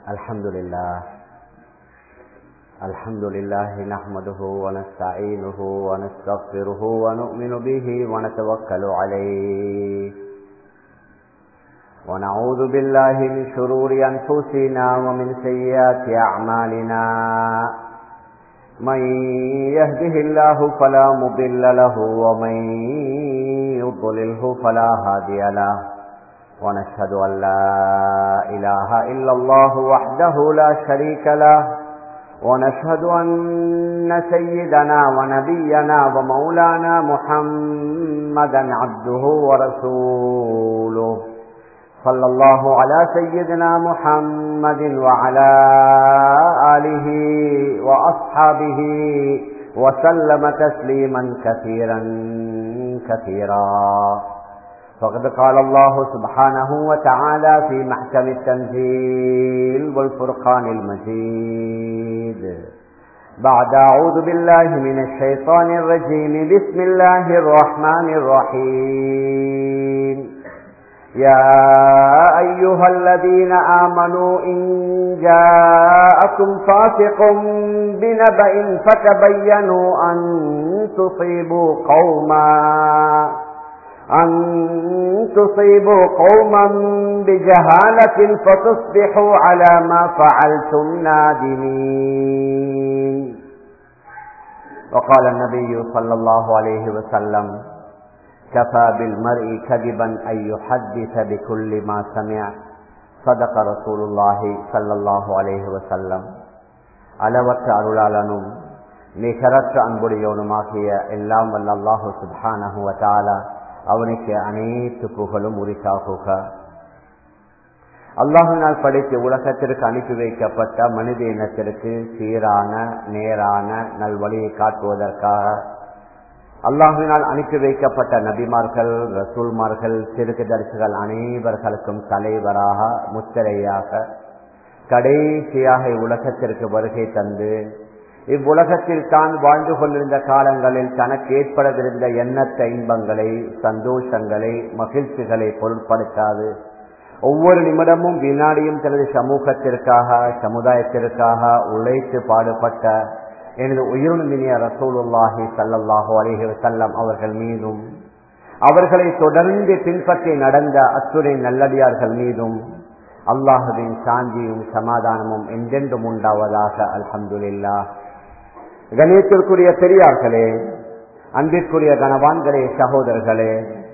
الحمد لله الحمد لله نحمده ونستعينه ونستغفره ونؤمن به ونتوكل عليه ونعوذ بالله من شرور أنفسنا ومن سيئات أعمالنا من يهده الله فلا مضل له ومن يضلله فلا هادي له ونشهد أن لا إله إلا الله وحده لا شريك له ونشهد أن سيدنا ونبينا ومولانا محمدا عبده ورسوله صلى الله على سيدنا محمد وعلى آله وأصحابه وسلم تسليما كثيرا كثيرا فقد قال الله سبحانه وتعالى في محكم التنزيل والفرقان المجيد بعد أعوذ بالله من الشيطان الرجيم بسم الله الرحمن الرحيم يا أيها الذين آمنوا إن جاءكم فاسق بنبأ فتبينوا أن تصيبوا قوما أن تصيبوا قوما بجهالة فتصبحوا على ما فعلتم نادمين وقال النبي صلى الله عليه وسلم كفى بالمرء كذبا أن يحدث بكل ما سمع صدق رسول الله صلى الله عليه وسلم அளவற்ற அருளாளனும் நிகரற்ற அன்புடையவனுமாகிய எல்லாம் வல்ல அல்லாஹு சுபானஹுவத்தாலா அவனுக்கு அனைத்து புகழும் உரிசாகுக அல்லாஹினால் படைத்து உலகத்திற்கு அனுப்பி வைக்கப்பட்ட மனித இனத்திற்கு சீரான நேரான நல்வழியை காட்டுவதற்காக அல்லாஹினால் அனுப்பி வைக்கப்பட்ட நபிமார்கள் ரசூல்மார்கள் சிறுகுதரிசிகள் அனைவர்களுக்கும் தலைவராக முத்திரையாக கடைசியாக உலகத்திற்கு வருகை தந்து இவ்வுலகத்தில் தான் வாழ்ந்து கொண்டிருந்த காலங்களில் தனக்கு ஏற்படவிருந்த எண்ணற்ற இன்பங்களை சந்தோஷங்களை மகிழ்ச்சிகளை பொருட்படுத்தாது ஒவ்வொரு நிமிடமும் வினாடியும் தனது சமூகத்திற்காக சமுதாயத்திற்காக உழைத்து பாடுபட்ட எனது உயிரினிய ரசூலுல்லாஹி சல்லல்லாஹு அலிஹி வசல்லம் அவர்கள் மீதும் அவர்களை தொடர்ந்து பின்பற்றி நடந்த அத்துணை நல்லடியார்கள் மீதும் அல்லாஹுவின் சாந்தியும் சமாதானமும் என்றென்றும் உண்டாவதாக அல்ஹம்துல்லா கணியத்திற்குரிய பெரியார்களே அன்பிற்குரிய கனவான்களே சகோதரர்களே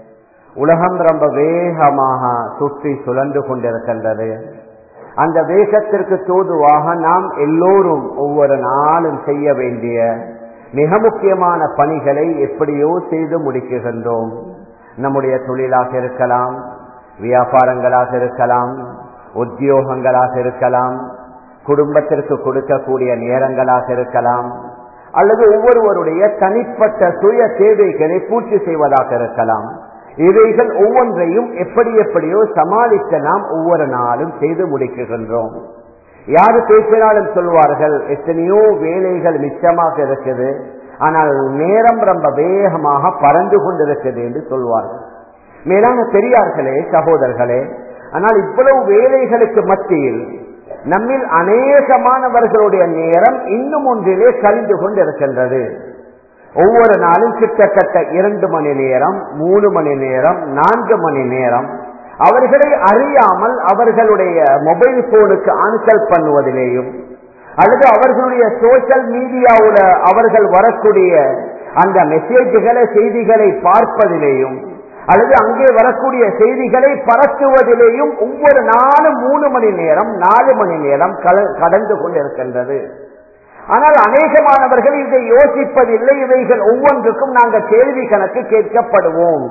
உலகம் ரொம்ப வேகமாக சுற்றி சுழன்று கொண்டிருக்கின்றது அந்த வேகத்திற்கு தூதுவாக நாம் எல்லோரும் ஒவ்வொரு நாளும் செய்ய வேண்டிய மிக முக்கியமான பணிகளை எப்படியோ செய்து முடிக்குகின்றோம் நம்முடைய தொழிலாக இருக்கலாம் வியாபாரங்களாக இருக்கலாம் உத்தியோகங்களாக இருக்கலாம் குடும்பத்திற்கு கொடுக்கக்கூடிய நேரங்களாக இருக்கலாம் அல்லது ஒவ்வொருவருடைய தனிப்பட்ட சுய தேவைகளை பூர்த்தி செய்வதாக இருக்கலாம் இவைகள் ஒவ்வொன்றையும் எப்படி எப்படியோ சமாளிக்க நாம் ஒவ்வொரு நாளும் செய்து முடிக்குகின்றோம் யாரு பேசினாலும் சொல்வார்கள் எத்தனையோ வேலைகள் மிச்சமாக இருக்குது ஆனால் நேரம் ரொம்ப வேகமாக பறந்து கொண்டிருக்குது என்று சொல்வார்கள் மேலான பெரியார்களே சகோதரர்களே ஆனால் இவ்வளவு வேலைகளுக்கு மத்தியில் நம்மில் அநேகமானவர்களுடைய நேரம் இன்னும் ஒன்றிலே கழிந்து கொண்டிருக்கின்றது ஒவ்வொரு நாளும் கிட்டத்தட்ட இரண்டு மணி நேரம் மூணு மணி நேரம் நான்கு மணி நேரம் அவர்களை அறியாமல் அவர்களுடைய மொபைல் போனுக்கு ஆன்சல் பண்ணுவதிலேயும் அல்லது அவர்களுடைய சோசியல் மீடியாவுல அவர்கள் வரக்கூடிய அந்த மெசேஜ்களை செய்திகளை பார்ப்பதிலேயும் அல்லது அங்கே வரக்கூடிய செய்திகளை பரத்துவதிலேயும் ஒவ்வொரு நாளும் மூணு மணி நேரம் நாலு மணி நேரம் கடந்து கொண்டிருக்கின்றது ஆனால் அநேகமானவர்கள் இதை யோசிப்பதில்லை இவைகள் ஒவ்வொன்றுக்கும் நாங்கள் கேள்வி கணக்கு கேட்கப்படுவோம்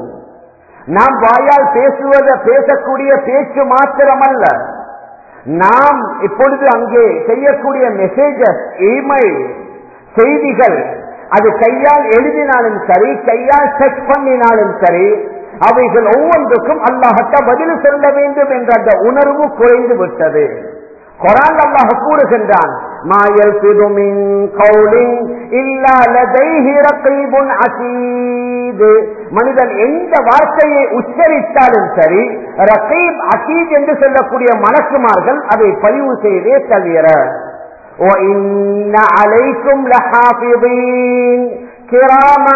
நாம் வாயால் பேசுவத பேசக்கூடிய பேச்சு மாத்திரமல்ல நாம் இப்பொழுது அங்கே செய்யக்கூடிய மெசேஜஸ் இமெயில் செய்திகள் அது கையால் எழுதினாலும் சரி கையால் செக் பண்ணினாலும் சரி அவைகள் ஒவ்வொன்றுக்கும் அல்லாஹட்ட பதில் சொல்ல வேண்டும் என்ற அந்த உணர்வு குறைந்து விட்டது குரான் அல்லாஹ் கூறுகின்றான் ما يلفظ من قول إلا لديه رقيب عتيد மனிதன் எந்த வார்த்தையை உச்சரித்தாலும் சரி ரகீப் அகீத் என்று சொல்லக்கூடிய மலக்குமார்கள் அதை பதிவு செய்தே தவிர وَإِنَّ عَلَيْكُمْ لَحَافِظِينَ كِرَامًا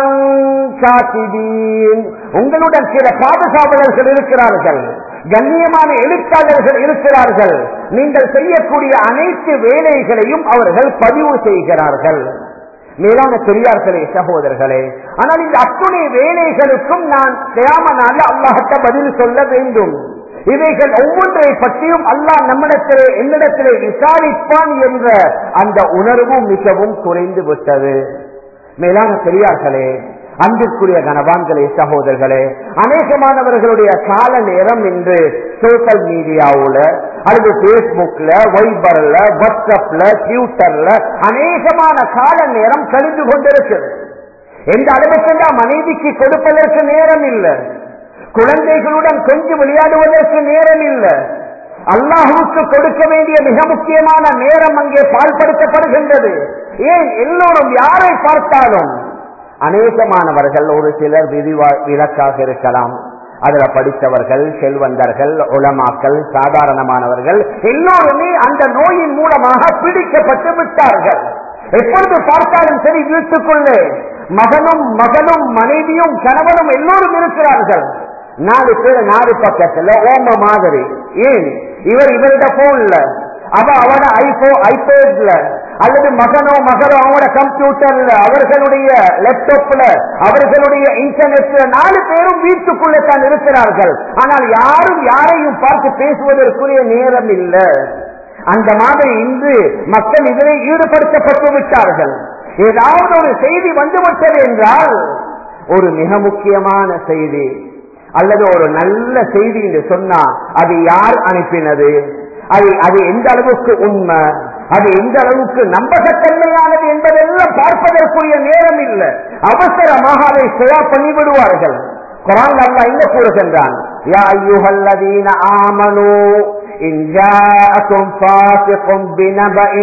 كَاتِبِينَ உங்களுடன் சில பாதுகாவலர்கள் இருக்கிறார்கள் கண்ணியமான எழுத்தாளர்கள் இருக்கிறார்கள் நீங்கள் செய்யக்கூடிய அனைத்து வேலைகளையும் அவர்கள் பதிவு செய்கிறார்கள் மேலான பெரியார்களே சகோதரர்களே ஆனால் இந்த அத்துணை வேலைகளுக்கும் நான் தேம நாள் அல்லாஹட்ட பதில் சொல்ல வேண்டும் இவைகள் ஒவ்வொன்றை பற்றியும் அல்லாஹ் நம்மிடத்திலே என்னிடத்திலே விசாரிப்பான் என்ற அந்த உணர்வு மிகவும் குறைந்து விட்டது மேலான பெரியார்களே அன்பிற்குரிய கனவான்களே சகோதரர்களே அநேகமானவர்களுடைய கால நேரம் இன்று சோசியல் மீடியாவுல அல்லது பேஸ்புக்ல வைபர்ல வாட்ஸ்அப்ல ட்விட்டர்ல அநேகமான கால நேரம் கழிந்து கொண்டிருக்கிறது எந்த அளவுக்கு மனைவிக்கு கொடுப்பதற்கு நேரம் இல்லை குழந்தைகளுடன் கொஞ்சம் விளையாடுவதற்கு நேரம் இல்லை அல்லாஹுக்கு கொடுக்க வேண்டிய மிக முக்கியமான நேரம் அங்கே பால்படுத்தப்படுகின்றது ஏன் எல்லோரும் யாரை பார்த்தாலும் அநேகமானவர்கள் ஒரு சிலர் விதிவா விலக்காக இருக்கலாம் அதுல படித்தவர்கள் செல்வந்தர்கள் உளமாக்கல் சாதாரணமானவர்கள் எல்லோருமே அந்த நோயின் மூலமாக பிடிக்கப்பட்டு விட்டார்கள் எப்பொழுது பார்த்தாலும் சரி வீட்டுக்குள்ளே மகனும் மகனும் மனைவியும் கணவனும் எல்லோரும் இருக்கிறார்கள் நாலு பேர் நாலு பக்கத்துல ஓம மாதிரி ஏன் இவர் இவருடைய போன்ல அவ அவட ஐபோ ஐபேட்ல அல்லது மகனோ மகளோ அவங்களோட கம்ப்யூட்டர்ல அவர்களுடைய லேப்டாப்ல அவர்களுடைய இன்டர்நெட்ல நாலு பேரும் வீட்டுக்குள்ளே தான் இருக்கிறார்கள் ஆனால் யாரும் யாரையும் பார்த்து பேசுவதற்குரிய நேரம் இல்லை அந்த மாதிரி இன்று மக்கள் இதனை ஈடுபடுத்தப்பட்டு விட்டார்கள் ஏதாவது ஒரு செய்தி வந்துவிட்டது என்றால் ஒரு மிக முக்கியமான செய்தி அல்லது ஒரு நல்ல செய்தி என்று சொன்னா அது யார் அனுப்பினது அது அது எந்த அளவுக்கு உண்மை அது எந்த அளவுக்கு நம்பகத்தன்மையானது என்பதெல்லாம் பார்ப்பதற்குரிய நேரம் இல்லை அவசரமாக அதை சுயா பண்ணி விடுவார்கள் குரான் அல்லா என்ன கூறுகின்றான் யா ஐயுஹல்லதீன ஆமனு إن جاءكم فاسق بنبأ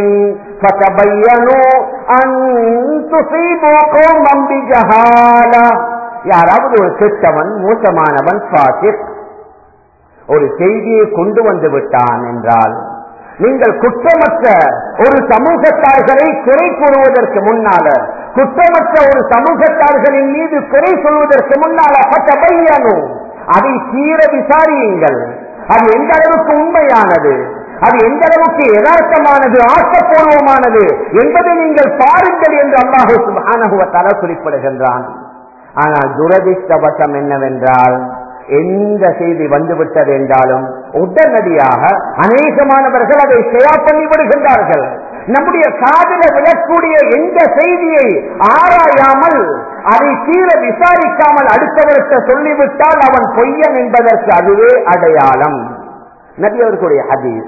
فتبينوا أن تصيبوا قوما بجهالة யாராவது ஒரு கெட்டவன் மோசமானவன் பாசிக் ஒரு செய்தியை கொண்டு வந்து விட்டான் என்றால் நீங்கள் குற்றமற்ற ஒரு சமூகத்தார்களை குறை கூறுவதற்கு முன்னால குற்றமற்ற ஒரு சமூகத்தார்களின் மீது குறை சொல்வதற்கு முன்னால பட்ட பையனும் அதை தீர விசாரியுங்கள் அது எந்த அளவுக்கு உண்மையானது அது எந்த அளவுக்கு யதார்த்தமானது ஆக்கப்பூர்வமானது என்பதை நீங்கள் பாருங்கள் என்று அல்லாஹு சுபானகுவத்தால குறிப்பிடுகின்றான் ஆனால் துரதிஷ்டவசம் என்னவென்றால் எந்த செய்தி வந்துவிட்டது என்றாலும் உடனடியாக அநேகமானவர்கள் அதை செயா பண்ணி விடுகின்றார்கள் நம்முடைய காதல விழக்கூடிய எந்த செய்தியை ஆராயாமல் அதை தீர விசாரிக்காமல் அடுத்தவர்கிட்ட சொல்லிவிட்டால் அவன் பொய்யன் என்பதற்கு அதுவே அடையாளம் நபி அவர்களுடைய ஹதீஸ்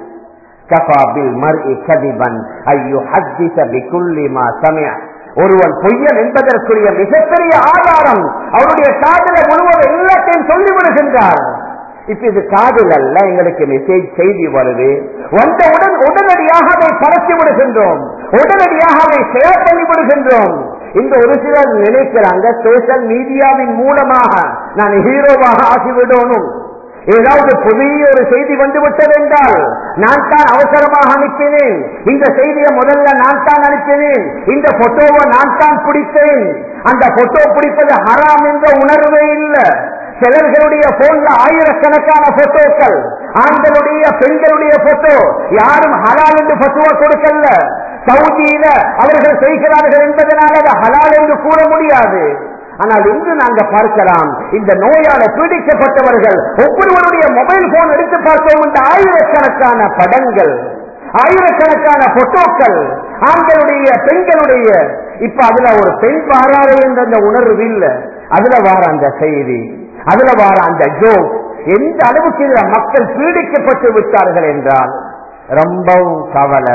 கபாபில் மர் கதிபன் ஐயோ ஹத்திச பிகுல்லி மா சமய ஒருவன் பொய்யன் என்பதற்குரிய மிகப்பெரிய ஆதாரம் அவருடைய காதல முழுவதும் எல்லாத்தையும் சொல்லிவிடுகின்றார் இப்ப இது காதல் அல்ல எங்களுக்கு மெசேஜ் செய்தி வருது வந்தவுடன் உடனடியாக அதை பரப்பி விடுகின்றோம் உடனடியாக அதை ஷேர் பண்ணி விடுகின்றோம் இந்த ஒரு சிலர் நினைக்கிறாங்க சோசியல் மீடியாவின் மூலமாக நான் ஹீரோவாக ஆகிவிடணும் ஏதாவது புதிய ஒரு செய்தி வந்துவிட்டது என்றால் நான் தான் அவசரமாக அனுப்பினேன் இந்த செய்தியை முதல்ல நான் தான் அனுப்பினேன் இந்த போட்டோவை நான் தான் பிடித்தேன் அந்த போட்டோ பிடிப்பது ஹராம் என்ற உணர்வே இல்லை சிலர்களுடைய போன்ல ஆயிரக்கணக்கான போட்டோக்கள் ஆண்களுடைய பெண்களுடைய போட்டோ யாரும் ஹலால் என்று பத்துவ கொடுக்கல சவுதியில அவர்கள் செய்கிறார்கள் என்பதனால் அது ஹலால் என்று கூற முடியாது ஆனால் இன்று நாங்க பார்க்கலாம் இந்த நோயால பீடிக்கப்பட்டவர்கள் ஒவ்வொருவருடைய மொபைல் போன் எடுத்து பார்த்தோம் இந்த ஆயிரக்கணக்கான படங்கள் ஆயிரக்கணக்கான போட்டோக்கள் ஆண்களுடைய பெண்களுடைய இப்ப அதுல ஒரு பெண் பாராறு என்ற அந்த உணர்வு இல்ல அதுல வார அந்த செய்தி அதுல வார அந்த ஜோக் எந்த அளவுக்கு இதுல மக்கள் பீடிக்கப்பட்டு விட்டார்கள் என்றால் ரொம்பவும் கவலை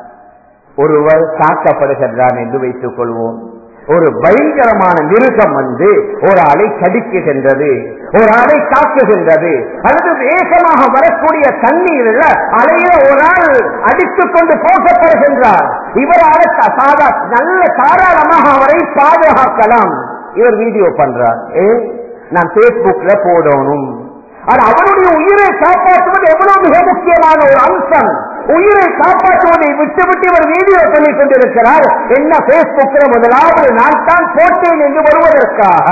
ஒருவர் தாக்கப்படுகின்றான் என்று வைத்துக் கொள்வோம் ஒரு பயங்கரமான மிருகம் வந்து ஒரு அலை கடிக்குகின்றது ஒரு அலை தாக்குகின்றது அல்லது வேகமாக வரக்கூடிய தண்ணீரில் அலையில ஒரு ஆள் அடித்துக் கொண்டு போகப்படுகின்றார் இவரால் சாதா நல்ல தாராளமாக அவரை பாதுகாக்கலாம் இவர் வீடியோ பண்றார் ஏ நான் பேஸ்புக்ல போடணும் ஆனா அவருடைய உயிரை காப்பாற்றுவது எவ்வளவு மிக முக்கியமான ஒரு அம்சம் உயிரை காப்பாற்றுவதை விட்டுவிட்டு இவர் வீடியோ சொல்லிக் கொண்டிருக்கிறார் என்ன பேஸ்புக்கில் முதலாவது நான் தான் போட்டேன் என்று வருவதற்காக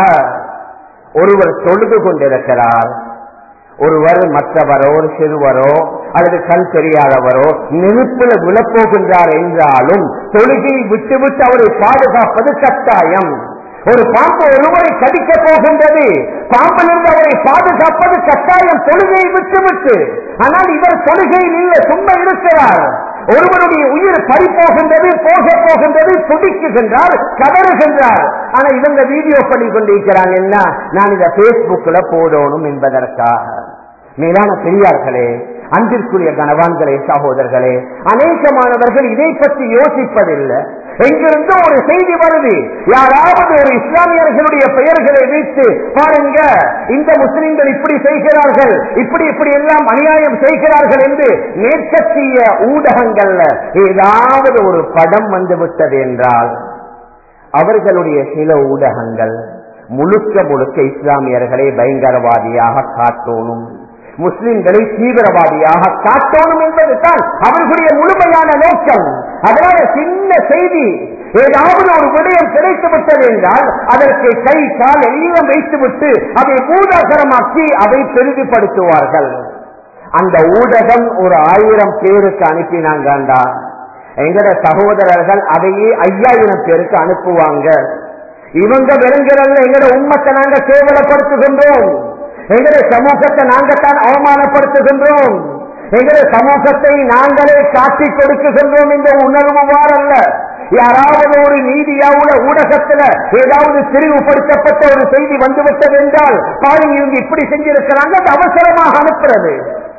ஒருவர் தொழுது கொண்டிருக்கிறார் ஒருவர் மற்றவரோ ஒரு சிறுவரோ அல்லது கண் தெரியாதவரோ நெருப்பில் விழப்போகின்றார் என்றாலும் தொழுகையை விட்டுவிட்டு அவரை பாதுகாப்பது கட்டாயம் ஒரு பாம்பு ஒருவரை கடிக்க போகின்றது பாம்பிலிருந்து அவரை பாதுகாப்பது கட்டாயம் தொழுகையை விட்டுவிட்டு ஆனால் இவர் தொழுகையில் இல்லை சும்மா இருக்கிறார் ஒருவருடைய உயிர் பறி போகின்றது போக போகின்றது துடிக்குகின்றார் கதறுகின்றார் ஆனா இவங்க வீடியோ பண்ணி கொண்டிருக்கிறாங்க என்ன நான் இதை பேஸ்புக்ல போடணும் என்பதற்காக மேலான பெரியார்களே அன்பிற்குரிய கனவான்களே சகோதரர்களே அநேகமானவர்கள் இதை பற்றி யோசிப்பதில்லை எங்கிருந்தோ ஒரு செய்தி வருது யாராவது ஒரு இஸ்லாமியர்களுடைய பெயர்களை வைத்து பாருங்க இந்த முஸ்லிம்கள் இப்படி செய்கிறார்கள் இப்படி இப்படி எல்லாம் அநியாயம் செய்கிறார்கள் என்று மேற்கத்திய ஊடகங்கள்ல ஏதாவது ஒரு படம் வந்து விட்டது என்றால் அவர்களுடைய சில ஊடகங்கள் முழுக்க முழுக்க இஸ்லாமியர்களை பயங்கரவாதியாக காட்டணும் முஸ்லிம்களை தீவிரவாதியாக காட்டணும் என்பதுதான் அவர்களுடைய முழுமையான நோக்கம் அதனால சின்ன செய்தி ஏதாவது ஒரு விடயம் கிடைத்து விட்டது என்றால் அதற்கு கை கால் எல்லாம் வைத்துவிட்டு அதை பூதாகரமாக்கி அதை பெரிதுபடுத்துவார்கள் அந்த ஊடகம் ஒரு ஆயிரம் பேருக்கு அனுப்பினாங்கண்டா எங்கட சகோதரர்கள் அதையே ஐயாயிரம் பேருக்கு அனுப்புவாங்க இவங்க விளங்குறதுல எங்கட உண்மத்தை நாங்க கேவலப்படுத்துகின்றோம் எங்கட சமூகத்தை நாங்கத்தான் அவமானப்படுத்துகின்றோம் எங்கட சமூகத்தை நாங்களே காட்டி கொடுக்குகின்றோம் இந்த உணர்வு வாரல்ல யாராவது ஒரு நீதியாவுல ஊடகத்துல ஏதாவது பிரிவுபடுத்தப்பட்ட ஒரு செய்தி வந்துவிட்டது என்றால் பாருங்க இவங்க இப்படி செஞ்சிருக்கிறாங்க அது அவசரமாக அனுப்புறது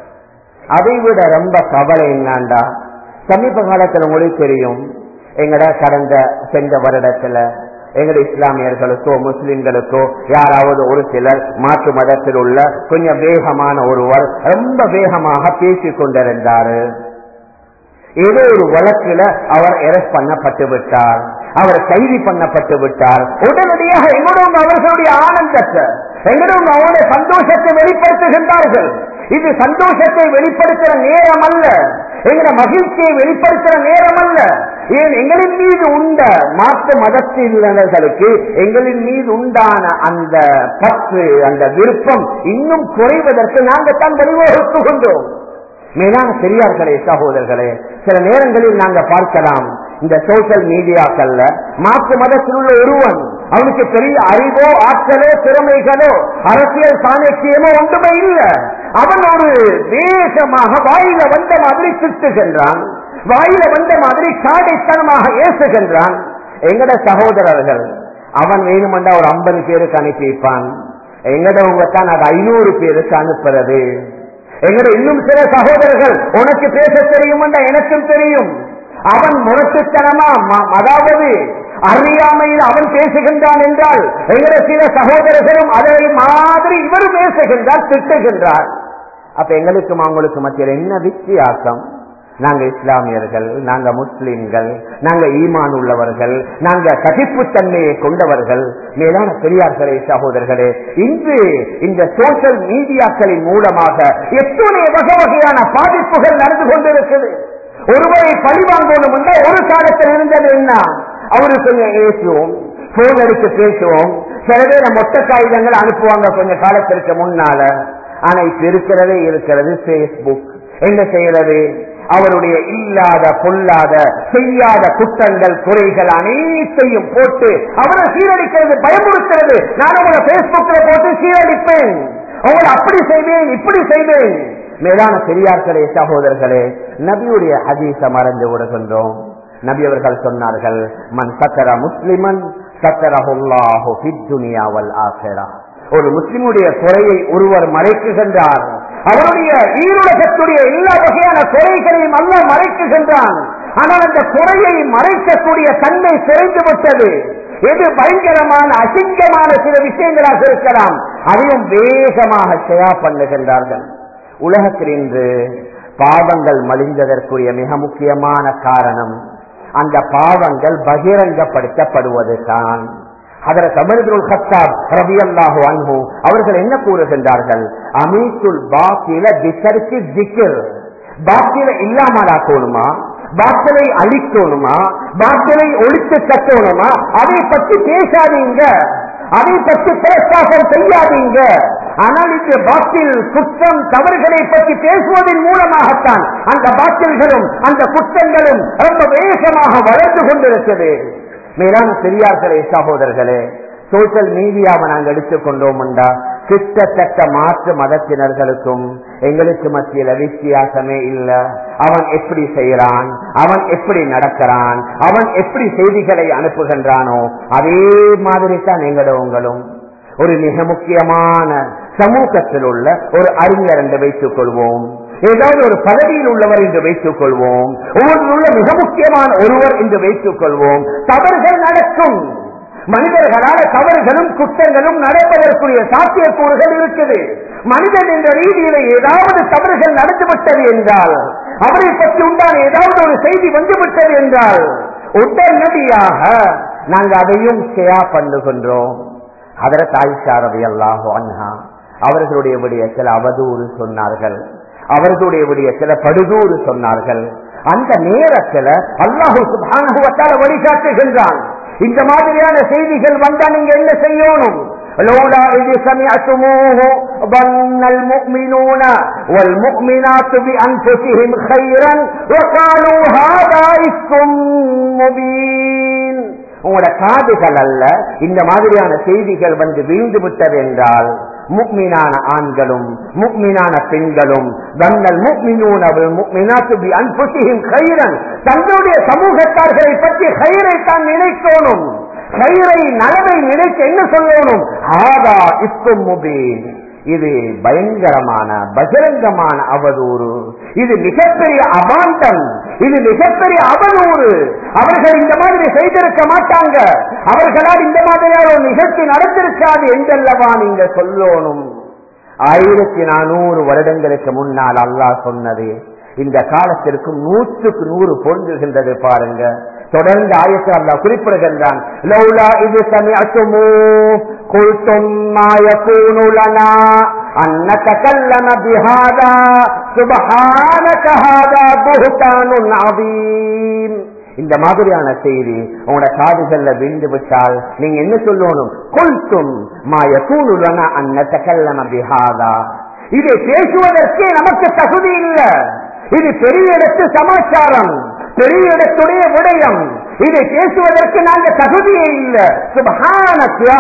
அதை விட ரொம்ப கவலை என்னாண்டா சமீப காலத்துல உங்களுக்கு தெரியும் எங்கட கடந்த சென்ற வருடத்துல எங்கட இஸ்லாமியர்களுக்கோ முஸ்லிம்களுக்கோ யாராவது ஒரு சிலர் மாற்று மதத்தில் உள்ள கொஞ்சம் வேகமான ஒருவர் ரொம்ப வேகமாக பேசிக் கொண்டிருந்தாரு ஏதோ ஒரு வழக்கில அவர் அரெஸ்ட் பண்ணப்பட்டு விட்டார் அவர் கைது பண்ணப்பட்டு விட்டார் உடனடியாக எங்களோட அவர்களுடைய ஆனந்தத்தை எங்களோட அவருடைய சந்தோஷத்தை வெளிப்படுத்துகின்றார்கள் இது சந்தோஷத்தை வெளிப்படுத்துற நேரம் அல்ல எங்கள மகிழ்ச்சியை வெளிப்படுத்துற நேரம் அல்ல ஏன் எங்களின் மீது உண்ட மாற்று மதத்தினர்களுக்கு எங்களின் மீது உண்டான அந்த பற்று அந்த விருப்பம் இன்னும் குறைவதற்கு நாங்கள் தான் வழிவகுத்துகின்றோம் மேலான பெரியார்களே சகோதரர்களே சில நேரங்களில் நாங்க பார்க்கலாம் இந்த சோசியல் மீடியாக்கள்ல மாற்று மதத்தில் உள்ள ஒருவன் அவனுக்கு பெரிய அறிவோ ஆற்றலோ திறமைகளோ அரசியல் சாணக்கியமோ ஒன்றுமே இல்லை அவன் ஒரு வேகமாக வாயில வந்த மாதிரி திட்டுகின்றான் வாயில வந்த மாதிரி காடைத்தனமாக ஏசுகின்றான் எங்கட சகோதரர்கள் அவன் வேணுமெண்டா ஒரு ஐம்பது பேருக்கு அனுப்பி வைப்பான் எங்கடவங்க தான் அது ஐநூறு பேருக்கு அனுப்புறது எங்கட இன்னும் சில சகோதரர்கள் உனக்கு பேச தெரியும் எனக்கும் தெரியும் அவன் முரட்டுத்தனமா அதாவது அறியாமையில் அவன் பேசுகின்றான் என்றால் எங்கட சில சகோதரர்களும் அதை மாதிரி இவர் பேசுகின்றார் திட்டுகின்றார் அப்ப எங்களுக்கும் அவங்களுக்கு மத்தியில் என்ன வித்தியாசம் நாங்க இஸ்லாமியர்கள் நாங்க முஸ்லிம்கள் நாங்க ஈமான் உள்ளவர்கள் நாங்க கசிப்புத்தன்மையை கொண்டவர்கள் மேலான பெரியார்களே சகோதரர்களே இன்று இந்த சோசியல் மீடியாக்களின் மூலமாக எத்தனை வகை வகையான பாதிப்புகள் நடந்து கொண்டிருக்குது ஒருவரை பழிவாங்கணும் என்றால் ஒரு காலத்தில் இருந்தது என்ன அவரு கொஞ்சம் ஏசுவோம் போன் எடுத்து பேசுவோம் சில பேர் மொத்த காகிதங்கள் அனுப்புவாங்க கொஞ்ச காலத்திற்கு முன்னால ஆனா இப்ப இருக்கிறதே இருக்கிறது பேஸ்புக் என்ன செய்யறது அவருடைய இல்லாத பொல்லாத செய்யாத குற்றங்கள் குறைகள் அனைத்தையும் போட்டு அவரை சீரழிக்கிறது பயமுறுத்துறது நான் உங்களை பேஸ்புக்ல போட்டு சீரழிப்பேன் உங்களை அப்படி செய்வேன் இப்படி செய்வேன் மேலான பெரியார்களே சகோதரர்களே நபியுடைய ஹதீச மறந்து விடுகின்றோம் நபி அவர்கள் சொன்னார்கள் மன் சக்கர முஸ்லிமன் சக்கரஹுல்லாஹு துனியாவல் ஆசிரா ஒரு முஸ்லிமுடைய குறையை ஒருவர் மறைக்குகின்றார் அவருடைய ஈருலகத்துடைய எல்லா வகையான குறைகளையும் அல்ல மறைக்குகின்றான் ஆனால் அந்த குறையை மறைக்கக்கூடிய தன்மை குறைந்து விட்டது எது பயங்கரமான அசிங்கமான சில விஷயங்களாக இருக்கலாம் அதையும் வேகமாக ஷெயா பண்ணுகின்றார்கள் உலகத்தில் இன்று பாவங்கள் மலிந்ததற்குரிய மிக முக்கியமான காரணம் அந்த பாவங்கள் பகிரங்கப்படுத்தப்படுவது தான் அதர தமிழ்கள் ஹத்தாப் ரவி அல்லாஹு அன்பு அவர்கள் என்ன கூறுகின்றார்கள் அமீத்துல் பாக்கில திசருக்கு திக்கர் பாக்கில இல்லாமலாக்கணுமா பாக்கலை அழிக்கணுமா பாக்கலை ஒழித்து கட்டணுமா அதை பற்றி பேசாதீங்க அதை பற்றி பிரஸ்தாபம் செய்யாதீங்க ஆனால் இந்த பாக்கில் குற்றம் தவறுகளை பற்றி பேசுவதன் மூலமாகத்தான் அந்த பாக்கில்களும் அந்த குற்றங்களும் ரொம்ப வேகமாக வளர்ந்து கொண்டிருக்கிறது மேலான பெரியார்களே சகோதரர்களே சோசியல் மீடியாவை நாங்கள் எடுத்துக்கொண்டோம் என்றா கிட்டத்தட்ட மாற்று மதத்தினர்களுக்கும் எங்களுக்கு மத்தியில வித்தியாசமே இல்ல அவன் எப்படி செய்யறான் அவன் எப்படி நடக்கிறான் அவன் எப்படி செய்திகளை அனுப்புகின்றானோ அதே மாதிரி தான் எங்களவங்களும் ஒரு மிக முக்கியமான சமூகத்தில் உள்ள ஒரு அறிஞர் என்று வைத்துக் கொள்வோம் ஏதாவது ஒரு பதவியில் உள்ளவர் என்று வைத்துக் கொள்வோம் ஒவ்வொரு உள்ள மிக முக்கியமான ஒருவர் என்று வைத்துக் கொள்வோம் தவறுகள் நடக்கும் மனிதர்களால தவறுகளும் குற்றங்களும் நடப்பதற்குரிய சாத்தியக்கூறுகள் இருக்குது மனிதன் என்ற ரீதியில ஏதாவது தவறுகள் நடந்துவிட்டது என்றால் அவரை பற்றி உண்டான ஏதாவது ஒரு செய்தி வந்துவிட்டது என்றால் உடனடியாக நாங்கள் அதையும் ஷேயா பண்ணுகின்றோம் அதற்கு ஆயிஷா ரவி அல்லாஹோ அண்ணா அவர்களுடைய விடயத்தில் அவதூறு சொன்னார்கள் அவர்களுடைய விடயத்தில் படுதூறு சொன்னார்கள் அந்த நேரத்தில் அல்லாஹு சுபானுவத்தால் வழிகாட்டுகின்றான் இந்த மாதிரியான செய்திகள் வந்தா நீங்க என்ன செய்யணும் لولا إذ سمعتموه ظن المؤمنون والمؤمنات بأنفسهم خيرا وقالوا هذا إفك مبين உங்களோட காதுகள் அல்ல இந்த மாதிரியான செய்திகள் வந்து வீழ்ந்து விட்டது என்றால் முக்மீனான ஆண்களும் முக்மீனான பெண்களும் தங்கள் முக்மினூனவள் முக்மினாத்து அன்புசியும் கைரன் தங்களுடைய சமூகத்தார்களை பற்றி கயிறை தான் நினைக்கணும் கயிறை நலவை நினைத்து என்ன சொல்லணும் ஆதா இக்கும் முபீன் இது பயங்கரமான பகிரங்கமான அவதூறு இது மிகப்பெரிய அபாண்டம் இது மிகப்பெரிய அவதூறு அவர்கள் இந்த மாதிரி செய்திருக்க மாட்டாங்க அவர்களால் இந்த மாதிரியான ஒரு நிகழ்ச்சி நடந்திருக்காது என்றல்லவா நீங்க சொல்லணும் ஆயிரத்தி நானூறு வருடங்களுக்கு முன்னால் அல்லாஹ் சொன்னது இந்த காலத்திற்கு நூற்றுக்கு நூறு பொருந்துகின்றது பாருங்க தொடர்ந்து ஆயத்து அல்லா குறிப்பிடுகின்றான் லௌலா இது சமயத்துமோ قلتم ما يكون لنا أن نتكلم بهذا سبحانك هذا بهتان عظيم இந்த மாதிரியான செய்தி உங்களோட காதுகள்ல விழுந்து விட்டால் நீங்க என்ன சொல்லணும் கொல்தும் மாய கூணுலன அன்னத்த கல்லம பிஹாதா இதை பேசுவதற்கே நமக்கு தகுதி இல்லை இது பெரிய இடத்து சமாச்சாரம் பெரிய இடத்துடைய விடயம் இதை பேசுவதற்கு நாங்க தகுதியே இல்ல சுபஹான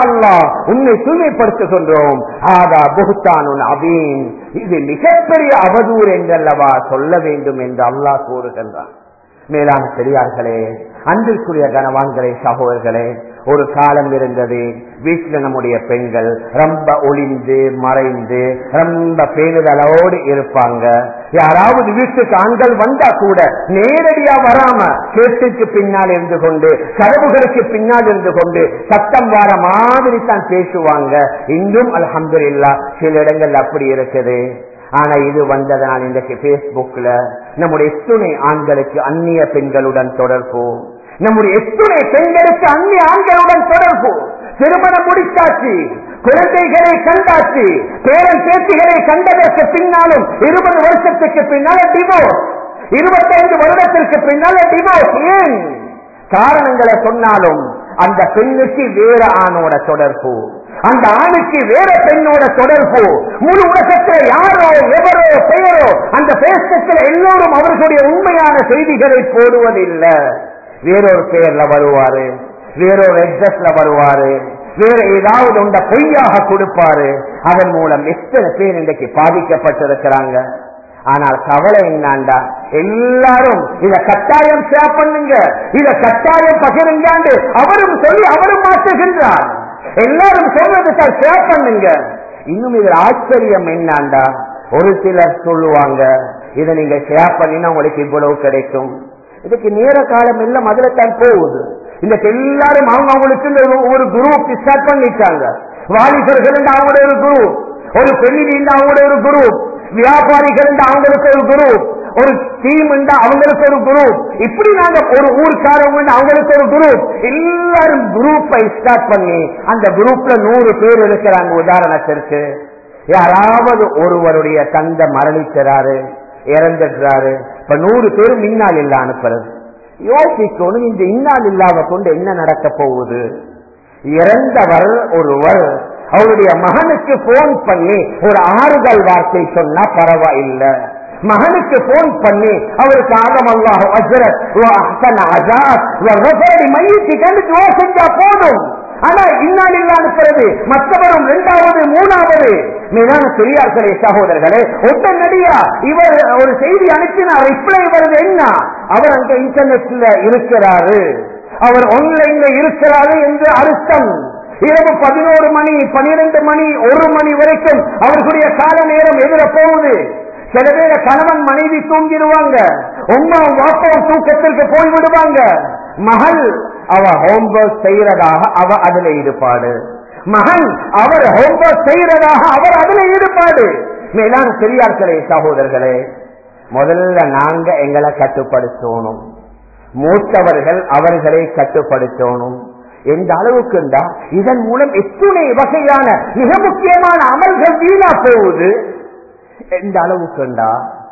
உன்னை தூய்மைப்படுத்துகின்றோம் ஆதா புகுத்தானுன் அபீன் இது மிகப்பெரிய அவதூறு என்றல்லவா சொல்ல வேண்டும் என்று அல்லாஹ் கூறுகின்றான் மேலான பெரியார்களே அன்பிற்குரிய கனவான்களே சகோதரர்களே ஒரு காலம் இருந்தது வீட்டுல நம்முடைய பெண்கள் ரொம்ப ஒளிந்து மறைந்து ரொம்ப பேணுதலோடு இருப்பாங்க யாராவது வீட்டுக்கு ஆண்கள் வந்தா கூட நேரடியா வராம கேட்டுக்கு பின்னால் இருந்து கொண்டு கதவுகளுக்கு பின்னால் இருந்து கொண்டு சத்தம் வர மாதிரி தான் பேசுவாங்க இன்றும் அலமதுல்லா சில இடங்கள் அப்படி இருக்குது ஆனா இது வந்ததனால் இன்றைக்கு பேஸ்புக்ல நம்முடைய எத்துணை ஆண்களுக்கு அந்நிய பெண்களுடன் தொடர்பு நம்முடைய எத்துணை பெண்களுக்கு அந்நிய ஆண்களுடன் தொடர்பு திருமணம் முடித்தாச்சு குழந்தைகளை கண்டாச்சு பேரன் பேத்திகளை கண்டதற்கு பின்னாலும் இருபது வருஷத்துக்கு பின்னால டிவோர்ஸ் இருபத்தைந்து வருடத்திற்கு பின்னால டிவோர்ஸ் ஏன் காரணங்களை சொன்னாலும் அந்த பெண்ணுக்கு வேற ஆணோட தொடர்பு அந்த ஆணுக்கு வேற பெண்ணோட தொடர்பு முழு உலகத்துல யாரோ எவரோ பெயரோ அந்த பேஸ்புக்கில் எல்லோரும் அவர்களுடைய உண்மையான செய்திகளை போடுவதில்லை வேறொரு பெயர்ல வருவாரு வேறொரு அட்ரஸ்ல வருவாரு வேற ஏதாவது உண்ட பொய்யாக கொடுப்பாரு அதன் மூலம் எத்தனை பேர் இன்றைக்கு பாதிக்கப்பட்டிருக்கிறாங்க ஆனால் கவலை என்னாண்டா எல்லாரும் இத கட்டாயம் ஷேர் பண்ணுங்க இத கட்டாயம் பகிருங்காண்டு அவரும் சொல்லி அவரும் மாற்றுகின்றார் எல்லாரும் சொல்றது சார் ஷேர் பண்ணுங்க இன்னும் இதுல ஆச்சரியம் என்னாண்டா ஒரு சிலர் சொல்லுவாங்க இதை நீங்க ஷேர் பண்ணினா உங்களுக்கு இவ்வளவு கிடைக்கும் இதுக்கு நேர காலம் எல்லாம் அதுல தான் போகுது இந்த எல்லாரும் அவங்க அவங்களுக்கு ஒரு குரூப் ஸ்டார்ட் பண்ணிட்டாங்க வாலிபர்கள் அவங்களோட ஒரு குரூப் ஒரு பெண்ணில் அவங்களோட ஒரு குரூப் வியாபாரிகள் அவங்களுக்கு ஒரு குரூப் ஒரு டீம்ண்டா அவங்களுக்கு ஒரு குரூப் இப்படி நாங்க ஒரு ஊருக்காரவங்க அவங்களுக்கு ஒரு குரூப் எல்லாரும் குரூப்பை ஸ்டார்ட் பண்ணி அந்த குரூப்ல நூறு பேர் இருக்கிறாங்க உதாரணத்திற்கு யாராவது ஒருவருடைய தந்தை மரணிக்கிறாரு இறந்துடுறாரு இப்ப நூறு பேர் மின்னால் இல்ல அனுப்புறது யோசிக்கணும் இந்த இன்னால் இல்லாத கொண்டு என்ன நடக்க போகுது இறந்தவர் ஒருவர் அவருடைய மகனுக்கு போன் பண்ணி ஒரு ஆறுதல் வார்த்தை சொன்னா பரவாயில்லை மகனுக்கு போன் பண்ணி அவருக்கு ஆதம் அல்லாஹ் அஜரத் மையத்துக்கு துவா செஞ்சா போதும் ஆனா இன்னால் இல்ல அனுப்புறது மற்றவரும் இரண்டாவது மூணாவது மேலான பெரியார்களே சகோதரர்களே உடனடியா இவர் ஒரு செய்தி அனுப்பினார் ரிப்ளை வருது என்ன அவர் அங்க இன்டர்நெட்ல இருக்கிறாரு அவர் ஆன்லைன்ல இருக்கிறாரு என்று அர்த்தம் இரவு பதினோரு மணி பனிரெண்டு மணி ஒரு மணி வரைக்கும் அவர்களுடைய கால நேரம் எதிர போகுது சில பேர கணவன் மனைவி தூங்கிடுவாங்க உமாவும் வாப்பாவும் தூக்கத்திற்கு போய் விடுவாங்க மகள் அவ ஹோம்ஒர்க் செய்யறதாக அவ அதுல ஈடுபாடு மகன் அவர் ஹோம்ஒர்க் செய்யறதாக அவர் அதுல ஈடுபாடு மேலான பெரியார்களே சகோதரர்களே முதல்ல நாங்க எங்களை கட்டுப்படுத்தணும் மூத்தவர்கள் அவர்களை கட்டுப்படுத்தணும் எந்த அளவுக்குண்டா இதன் மூலம் எத்துணை வகையான மிக முக்கியமான அமல்கள் வீணா போகுது எந்த அளவுக்குண்டா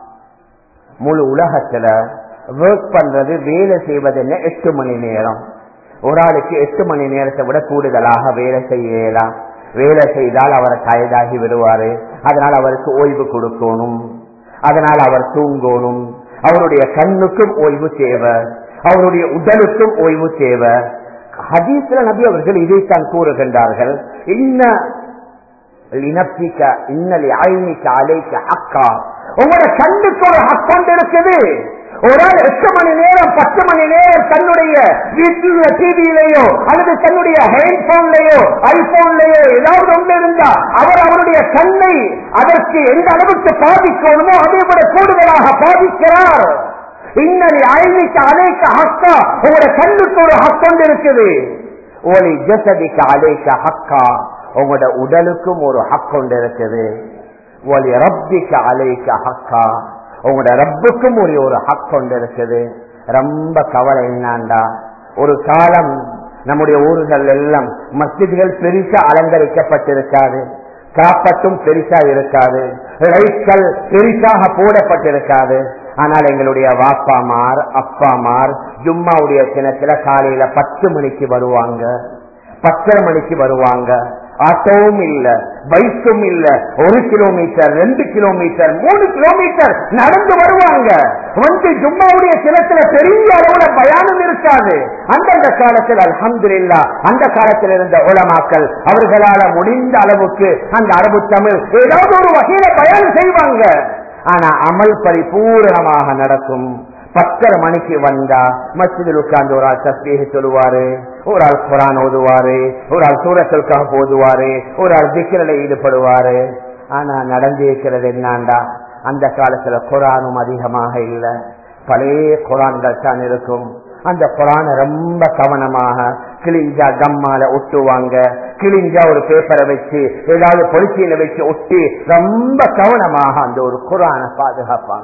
முழு உலகத்துல ஒர்க் பண்றது வேலை செய்வது என்ன எட்டு மணி நேரம் ஒரு ஆளுக்கு எட்டு மணி நேரத்தை விட கூடுதலாக வேலை செய்யலாம் வேலை செய்தால் அவர் டயர்டாகி விடுவாரு அதனால் அவருக்கு ஓய்வு கொடுக்கணும் அதனால் அவர் தூங்கணும் அவருடைய கண்ணுக்கும் ஓய்வு தேவை அவருடைய உடலுக்கும் ஓய்வு தேவை ஹதீஸ்ல நபி அவர்கள் இதைத்தான் கூறுகின்றார்கள் இன்ன லினப்பிக்க இன்னலி ஐனிக்க அலைக்க அக்கா உங்களோட கண்ணுக்கு ஒரு ஹக்கொண்டு இருக்குது ஒரு ஆள் எட்டு மணி நேரம் பத்து மணி நேரம் தன்னுடைய வீட்டில் டிவியிலேயோ அல்லது தன்னுடைய ஹேண்ட்போன்லயோ ஐபோன்லயோ ஏதாவது ஒன்று இருந்தா அவர் அவருடைய கண்ணை அதற்கு எந்த அளவுக்கு பாதிக்கணுமோ அதை விட கூடுதலாக பாதிக்கிறார் இன்னலி ஐனிக்க அலைக்க ஹக்கா உங்களோட கண்ணுக்கு ஒரு ஹக்கொண்டு இருக்குது ஒளி ஜசதிக்க அலைக்க ஹக்கா உங்களோட உடலுக்கும் ஒரு ஹக் கொண்டு இருக்குது ஒலி ரப்பிக்க அலைக்க ஹக்கா உங்களோட ரப்புக்கும் ஒரு ஒரு ஹக் கொண்டு இருக்குது ரொம்ப கவலை என்னாண்டா ஒரு காலம் நம்முடைய ஊர்கள் எல்லாம் மஸ்ஜிதுகள் பெருசா அலங்கரிக்கப்பட்டிருக்காது காப்பட்டும் பெருசா இருக்காது லைட்கள் பெருசாக போடப்பட்டிருக்காது ஆனால் எங்களுடைய வாப்பாமார் அப்பாமார் ஜும்மாவுடைய தினத்துல காலையில பத்து மணிக்கு வருவாங்க பத்தரை மணிக்கு வருவாங்க ஆட்டோவும் இல்ல பைக்கும் இல்ல ஒரு கிலோமீட்டர் ரெண்டு கிலோமீட்டர் மூணு கிலோமீட்டர் நடந்து வருவாங்க வந்து ஜும்மாவுடைய சிலத்துல பெரிய அளவுல பயானம் இருக்காது அந்தந்த காலத்தில் அல்ஹம்துலில்லா அந்த காலத்தில் இருந்த உலமாக்கள் அவர்களால முடிந்த அளவுக்கு அந்த அரபு தமிழ் ஏதாவது ஒரு வகையில பயானம் செய்வாங்க ஆனா அமல் பரிபூரணமாக நடக்கும் பத்தரை மணிக்கு வந்தா மசிதில் உட்கார்ந்து ஒரு ஆள் தஸ்பீக சொல்லுவாரு ஒரு ஆள் குரான் ஓதுவாரு ஒரு ஆள் சூரத்திற்காக ஓதுவாரு ஒரு ஆள் திக்கிரல ஈடுபடுவாரு ஆனா நடந்திருக்கிறது என்னாண்டா அந்த காலத்துல குரானும் அதிகமாக இல்ல பழைய குரான்கள் தான் இருக்கும் அந்த குரான ரொம்ப கவனமாக கிழிஞ்சா கம்மால ஒட்டுவாங்க கிழிஞ்சா ஒரு பேப்பரை வச்சு ஏதாவது பொலிச்சியில வச்சு ஒட்டி ரொம்ப கவனமாக அந்த ஒரு குரானை பாதுகாப்பாங்க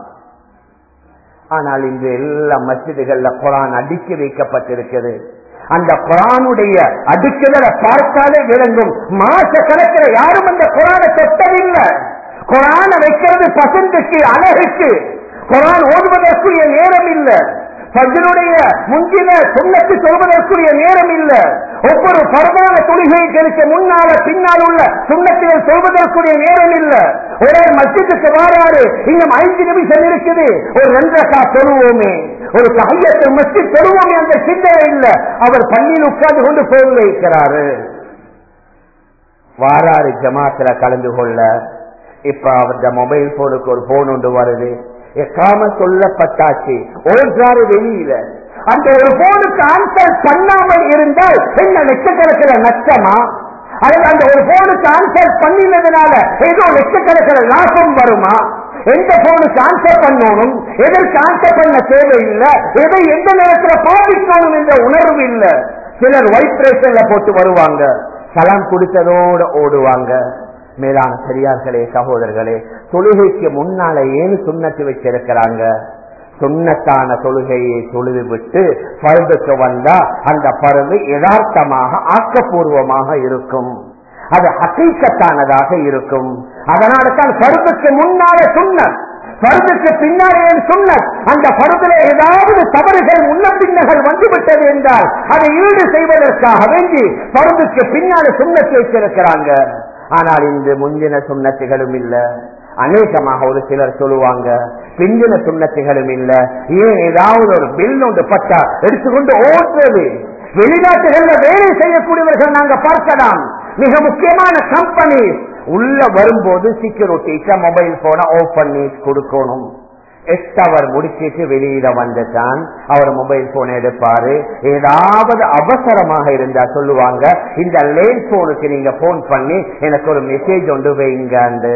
ஆனால் இன்று எல்லா மசிதிகள்ல குரான் அடுக்கி வைக்கப்பட்டிருக்கிறது அந்த குரானுடைய அடுக்குதலை பார்த்தாலே விளங்கும் மாச கணக்கில் யாரும் அந்த குரானை தொட்டதில்லை குரான வைக்கிறது பசந்துக்கு அழகுக்கு குரான் ஓடுவதற்குரிய நேரம் இல்லை பஜனுடைய முந்தின சுண்ணத்து சொல்வதற்குரிய நேரம் இல்ல ஒவ்வொரு பரவான தொழுகைகளுக்கு முன்னால பின்னால் உள்ள சுண்ணத்துகள் சொல்வதற்குரிய நேரம் இல்ல ஒரே மத்தியத்துக்கு வாராரு இன்னும் ஐந்து நிமிஷம் இருக்குது ஒரு ரெண்டரைக்கா சொல்லுவோமே ஒரு கையத்தை மத்தி சொல்லுவோமே அந்த சிந்தனை இல்ல அவர் பள்ளியில் உட்கார்ந்து கொண்டு போய் வைக்கிறாரு வாராரு ஜமாத்துல கலந்து கொள்ள இப்ப அவருடைய மொபைல் போனுக்கு ஒரு போன் ஒன்று வருது எக்காம சொல்லப்பட்டாச்சு ஓன்றாறு வெளியில அந்த ஒரு போனுக்கு ஆன்சர் பண்ணாமல் இருந்தால் என்ன லட்சக்கணக்கில் நஷ்டமா அல்லது அந்த ஒரு போனுக்கு ஆன்சர் பண்ணினதுனால ஏதோ லட்சக்கணக்கில் லாபம் வருமா எந்த போனுக்கு ஆன்சர் பண்ணணும் எதற்கு ஆன்சர் பண்ண தேவையில்லை எதை எந்த நேரத்தில் பாதிக்கணும் என்ற உணர்வு இல்லை சிலர் வைப்ரேஷன்ல போட்டு வருவாங்க சலாம் கொடுத்ததோட ஓடுவாங்க மேலான பெரியார்களே சகோதரர்களே தொழுகைக்கு முன்னால ஏன் சுண்ணத்து வச்சிருக்கிறாங்க சுண்ணத்தான தொழுகையை தொழுது விட்டு பருதுக்கு வந்தா அந்த பருது யதார்த்தமாக ஆக்கப்பூர்வமாக இருக்கும் அது ஹசீக்கத்தானதாக இருக்கும் அதனால தான் பருதுக்கு முன்னால சுண்ண பருதுக்கு பின்னாலே சொன்ன அந்த பருதுல ஏதாவது தவறுகள் முன்ன பின்னகள் வந்துவிட்டது என்றால் அதை ஈடு செய்வதற்காக வேண்டி பருதுக்கு பின்னால சுண்ணத்தை வச்சிருக்கிறாங்க ஆனால் இன்று முந்தின சுண்ணத்துகளும் இல்ல அநேகமாக ஒரு சிலர் சொல்லுவாங்க பிந்தின சுண்ணத்துகளும் இல்ல ஏன் ஏதாவது ஒரு பில் ஒன்று பட்டா எடுத்துக்கொண்டு ஓட்டுறது வெளிநாட்டுகள்ல வேலை செய்யக்கூடியவர்கள் நாங்க பார்க்கலாம் மிக முக்கியமான கம்பெனி உள்ள வரும்போது செக்யூரிட்டிக்கு மொபைல் போனை ஆஃப் பண்ணி கொடுக்கணும் எட்டு அவர் முடிச்சிட்டு வெளியில வந்துட்டான் அவர் மொபைல் போன் எடுப்பாரு ஏதாவது அவசரமாக இருந்தா சொல்லுவாங்க இந்த லேன் போனுக்கு நீங்க போன் பண்ணி எனக்கு ஒரு மெசேஜ் ஒன்று வைங்க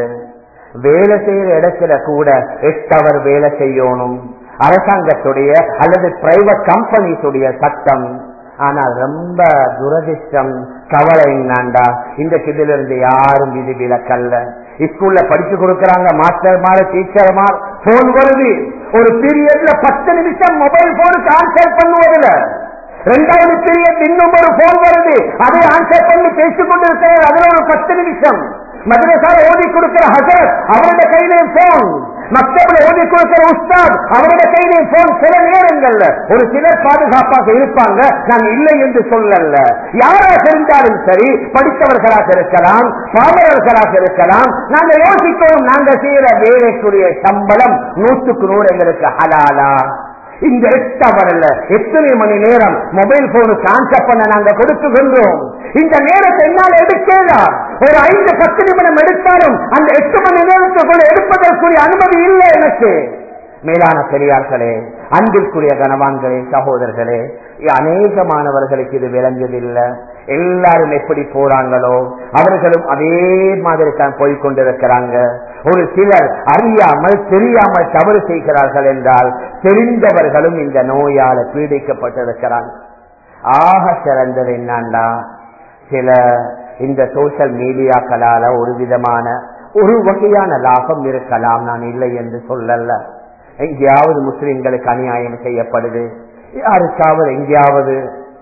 வேலை செய்யற இடத்துல கூட எட்டு அவர் வேலை செய்யணும் அரசாங்கத்துடைய அல்லது பிரைவேட் கம்பெனிஸுடைய சட்டம் ஆனால் ரொம்ப துரதிர்ஷ்டம் கவலை என்னாண்டா இந்த இதுல இருந்து யாரும் விதி விலக்கல்ல ஸ்கூல்ல படிச்சு கொடுக்கறாங்க மாஸ்டர் மாறு டீச்சர் மார் போன் வருது ஒரு பீரியட்ல பத்து நிமிஷம் மொபைல் போனுக்கு ஆன்சர் பண்ணுவதில்ல ரெண்டாவது பீரியட் இன்னும் ஒரு போன் வருது அதை ஆன்சர் பண்ணி பேசிக் கொண்டிருக்கிறார் அதுல ஒரு பத்து நிமிஷம் மதரசால ஓதி கொடுக்கிற ஹசரத் அவருடைய கையிலே போன் மக்தபில் ஓதி கொடுக்கிற உஸ்தாத் அவருடைய கையிலே போன் சில நேரங்கள்ல ஒரு சிலர் பாதுகாப்பாக இருப்பாங்க நான் இல்லை என்று சொல்லல யாராக இருந்தாலும் சரி படித்தவர்களாக இருக்கலாம் பாவலர்களாக இருக்கலாம் நாங்க யோசிக்கணும் நாங்க செய்யற வேலைக்குரிய சம்பளம் நூற்றுக்கு நூறு எங்களுக்கு ஹலாலா இந்த எட்டு அவர்ல எத்தனை மணி நேரம் மொபைல் போனுக்கு ஆன்சர் பண்ண நாங்க கொடுத்துகின்றோம் இந்த நேரத்தை என்னால் எடுக்கலாம் ஒரு ஐந்து பத்து நிமிடம் எடுத்தாலும் அந்த எட்டு மணி நேரத்துக்குள்ள எடுப்பதற்குரிய அனுமதி இல்லை எனக்கு மேலான பெரியார்களே அன்பிற்குரிய கனவான்களே சகோதரர்களே அநேகமானவர்களுக்கு இது விளங்குதில்லை எல்லாரும் எப்படி போறாங்களோ அவர்களும் அதே மாதிரி தான் போய்கொண்டிருக்கிறாங்க ஒரு சிலர் அறியாமல் தெரியாமல் தவறு செய்கிறார்கள் என்றால் தெரிந்தவர்களும் இந்த நோயால பீடிக்கப்பட்டிருக்கிறாங்க ஆக சிறந்தது என்னண்டா சில இந்த சோசியல் மீடியாக்களால ஒரு விதமான ஒரு வகையான லாபம் இருக்கலாம் நான் இல்லை என்று சொல்லல எங்கேயாவது முஸ்லிம்களுக்கு அநியாயம் செய்யப்படுது யாருக்காவது எங்கேயாவது